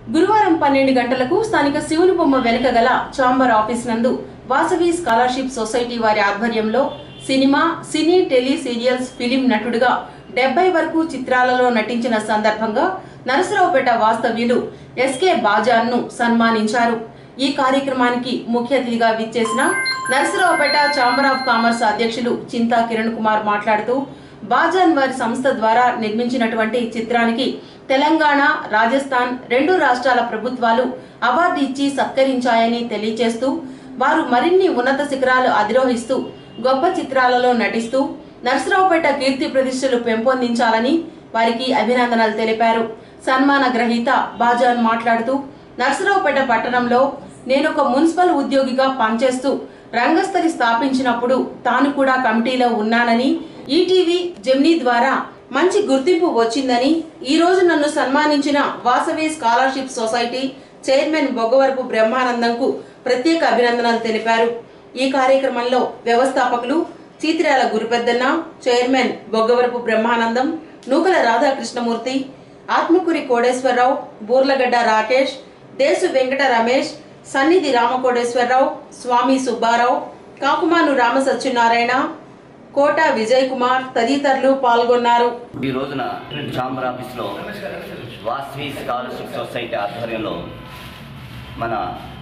గురువారం పన్నెండు గంటలకు స్థానిక శివుని బొమ్మ వెనుక గల చాంబర్ ఆఫీస్ నందు వాసవి స్కాలర్షిప్ సొసైటీ వారి ఆధ్వర్యంలో cinema cine tele serials film నటుడుగా డెబ్బై వరకు చిత్రాలలో నటించిన సందర్భంగా నరసరావుపేట వాస్తవ్యులు ఎస్కే బాజాన్ను సన్మానించారు ఈ కార్యక్రమానికి ముఖ్య అతిథిగా విచ్చేసిన నరసరావుపేట ఛాంబర్ ఆఫ్ కామర్స్ అధ్యక్షులు చింతా కిరణ్ కుమార్ మాట్లాడుతూ బాజాన్ వారి సంస్థ ద్వారా నిర్మించినటువంటి చిత్రానికి తెలంగాణ రాజస్థాన్ రెండు రాష్ట్రాల ప్రభుత్వాలు అవార్డు ఇచ్చి సత్కరించాయని తెలియజేస్తూ వారు మరిన్ని ఉన్నత శిఖరాలు అధిరోహిస్తూ గొప్ప చిత్రాలలో నటిస్తూ నర్సరావుపేట కీర్తి ప్రతిష్టలు పెంపొందించాలని వారికి అభినందనలు తెలిపారు సన్మాన గ్రహీత బాజాన్ మాట్లాడుతూ నర్సరావుపేట పట్టణంలో నేను ఒక మున్సిపల్ ఉద్యోగిగా పనిచేస్తూ రంగస్థలి స్థాపించినప్పుడు తాను కూడా కమిటీలో ఉన్నానని ఈటీవీ జెమ్నీ ద్వారా మంచి గుర్తింపు వచ్చిందని ఈ రోజు నన్ను సన్మానించిన Vasavi scholarship society chairman Boggavarapu బ్రహ్మానందంకు ప్రత్యేక అభినందనలు తెలిపారు ఈ కార్యక్రమంలో వ్యవస్థాపకులు చీతిరాల గురుపెద్దన్న చైర్మన్ బొగ్గవరపు బ్రహ్మానందం నూకల రాధాకృష్ణమూర్తి ఆత్మకూరి కోడేశ్వరరావు బూర్లగడ్డ రాకేష్ దేశు వెంకట రమేష్ సన్నిధి రామకోడేశ్వరరావు స్వామి సుబ్బారావు కాకుమాను రామ సత్యనారాయణ కోట విజయ్ కుమార్ తదితరులు పాల్గొన్నారు ఈ రోజున ఛాంబర్ ఆఫీస్లో వాస్వి స్కాలర్షిప్ సొసైటీ ఆధ్వర్యంలో మన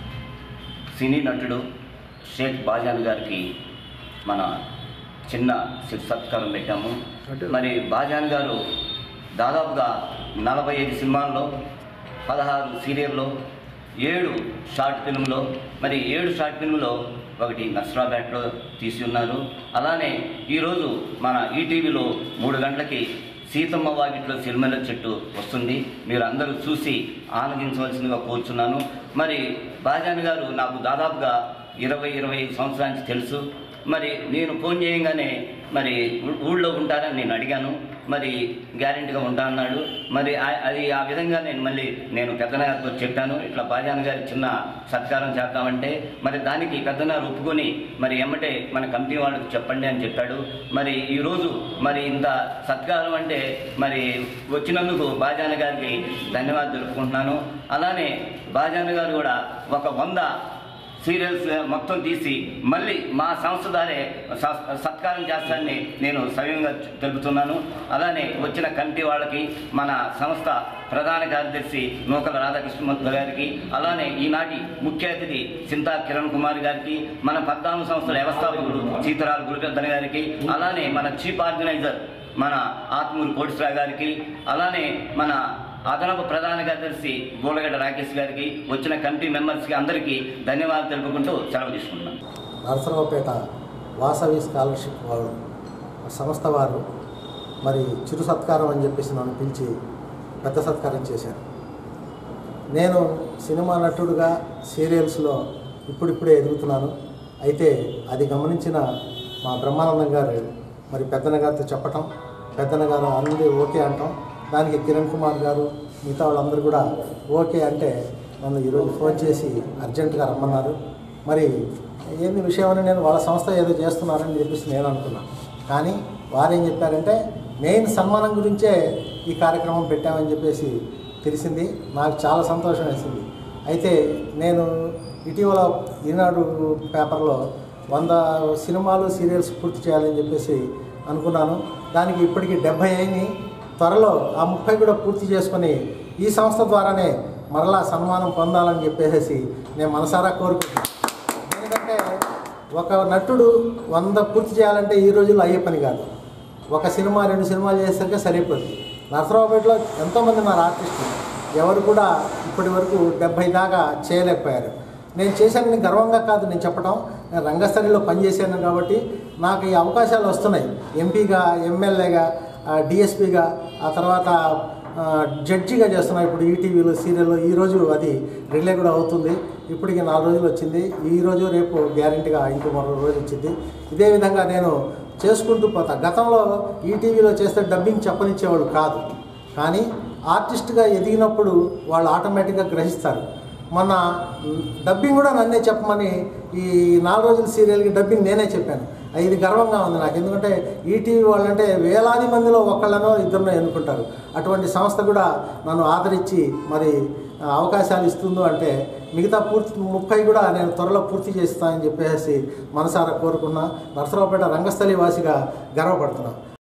సినీ నటుడు షేక్ బాజాన్ గారికి మన చిన్న శివ సత్కారం పెట్టాము మరి బాజాన్ గారు దాదాపుగా నలభై ఐదు సినిమాల్లో పదహారు సీరియల్లో ఏడు షార్ట్ ఫిల్మ్లో మరి ఏడు షార్ట్ ఫిల్మ్లో ఒకటి నస్రాబేట్లో తీసి ఉన్నారు అలానే ఈరోజు మన ఈటీవీలో మూడు గంటలకి సీతమ్మ వాకిట్లో సిరిమల్ల చెట్టు వస్తుంది మీరు అందరూ చూసి ఆనందించవలసిందిగా కోరుచున్నాను మరి బాజాని గారు నాకు దాదాపుగా ఇరవై ఇరవై ఐదు సంవత్సరాల నుంచి తెలుసు మరి నేను ఫోన్ చేయగానే మరి ఊ- ఊళ్ళో ఉంటారని నేను అడిగాను మరి గ్యారెంటీగా ఉంటా అన్నాడు మరి ఆ- అది ఆ విధంగా నేను మళ్ళీ నేను పెద్దనగారితో చెప్పాను ఇట్లా బాజాన్ గారి చిన్న సత్కారం చేద్దామంటే మరి దానికి పెద్దనారు ఒప్పుకొని మరి ఎమ్మటే మన కమిటీ వాళ్ళకి చెప్పండి అని చెప్పాడు మరి ఈరోజు మరి ఇంత సత్కారం అంటే మరి వచ్చినందుకు బాజాన్ గారికి ధన్యవాదాలు తెలుపుకుంటున్నాను అలానే బాజాన్ గారు కూడా ఒక వంద సీరియల్స్ మొత్తం తీసి మళ్ళీ మా సంస్థ ద్వారే స- సత్కారం చేస్తానని నేను సవ్యంగా తెలుపుతున్నాను అలానే వచ్చిన కమిటీ వాళ్ళకి మన సంస్థ ప్రధాన కార్యదర్శి నూకల రాధాకృష్ణమూర్తి గారికి అలానే ఈనాటి ముఖ్య అతిథి చింతా కిరణ్ కుమార్ గారికి మన పద్నాలుగు సంస్థల వ్యవస్థాపకుడు సీతారాల గురుపెద్దన గారికి అలానే మన చీఫ్ ఆర్గనైజర్ మన ఆత్మూరు కోటిశ్రావు గారికి అలానే మన అదనపు ప్రధాన కార్యదర్శి గోలగడ్డ రాకేష్ గారికి వచ్చిన కమిటీ మెంబర్స్కి అందరికీ ధన్యవాదాలు తెలుపుకుంటూ సెలవు తీసుకుంటున్నాను నరసరావుపేట వాసవి స్కాలర్షిప్ వారు సంస్థ వారు మరి చిరు సత్కారం అని చెప్పేసి నన్ను పిలిచి పెద్ద సత్కారం చేశారు నేను సినిమా నటుడుగా సీరియల్స్లో ఇప్పుడిప్పుడే ఎదుగుతున్నాను అయితే అది గమనించిన మా బ్రహ్మానందం గారు మరి పెద్దన గారితో చెప్పటం పెద్దన గారు అన్నది ఓకే అంటాం దానికి కిరణ్ కుమార్ గారు మిగతా వాళ్ళందరూ కూడా ఓకే అంటే నన్ను ఈరోజు ఫోన్ చేసి అర్జెంటుగా రమ్మన్నారు మరి ఏంది విషయం అని నేను వాళ్ళ సంస్థ ఏదో చేస్తున్నారని చెప్పేసి నేను అనుకున్నాను కానీ వారేం చెప్పారంటే మెయిన్ సన్మానం గురించే ఈ కార్యక్రమం పెట్టామని చెప్పేసి తెలిసింది నాకు చాలా సంతోషం వేసింది అయితే నేను ఇటీవల ఈనాడు పేపర్లో వంద సినిమాలు సీరియల్స్ పూర్తి చేయాలని చెప్పేసి అనుకున్నాను దానికి ఇప్పటికి డెబ్భై అయినాయి త్వరలో ఆ ముప్పై కూడా పూర్తి చేసుకొని ఈ సంస్థ ద్వారానే మరలా సన్మానం పొందాలని చెప్పేసి నేను మనసారా కోరుకుంటున్నాను ఎందుకంటే ఒక నటుడు వంద పూర్తి చేయాలంటే ఈ రోజుల్లో అయ్యే పని కాదు ఒక సినిమా రెండు సినిమాలు చేసరికి సరిపోతుంది నరసరావుపేటలో ఎంతోమంది ఉన్నారు ఆర్టిస్టులు ఎవరు కూడా ఇప్పటి వరకు డెబ్భై దాకా చేయలేకపోయారు నేను చేశానని గర్వంగా కాదు నేను చెప్పడం నేను రంగస్థలిలో పనిచేశాను కాబట్టి నాకు ఈ అవకాశాలు వస్తున్నాయి ఎంపీగా ఎమ్మెల్యేగా డిఎస్పీగా ఆ తర్వాత ఆ, జడ్జిగా చేస్తున్నా ఇప్పుడు ఈటీవీలో సీరియల్లో ఈరోజు అది రిలే కూడా అవుతుంది ఇప్పటికి నాలుగు రోజులు వచ్చింది ఈ రోజు రేపు గ్యారంటీగా ఇంకో మరో రోజు వచ్చింది ఇదే విధంగా నేను చేసుకుంటూ పోతా గతంలో ఈటీవీలో చేస్తే డబ్బింగ్ చెప్పనిచ్చేవాళ్ళు కాదు కానీ ఆర్టిస్ట్గా ఎదిగినప్పుడు వాళ్ళు ఆటోమేటిక్గా గ్రహిస్తారు మొన్న మ్, డబ్బింగ్ కూడా నన్నే చెప్పమని ఈ నాలుగు రోజుల సీరియల్కి డబ్బింగ్ నేనే చెప్పాను ఇది గర్వంగా ఉంది నాకు ఎందుకంటే ఈటీవీ వాళ్ళంటే వేలాది మందిలో ఒకళ్ళనో ఇద్దరినో ఎన్నుకుంటారు అటువంటి సంస్థ కూడా నన్ను ఆదరించి మరి ఆ, అవకాశాలు ఇస్తుందో అంటే మిగతా పూర్తి ముప్పై కూడా నేను త్వరలో పూర్తి చేస్తానని చెప్పేసి మనసారా కోరుకున్నా నరసరావుపేట రంగస్థలి వాసిగా గర్వపడుతున్నా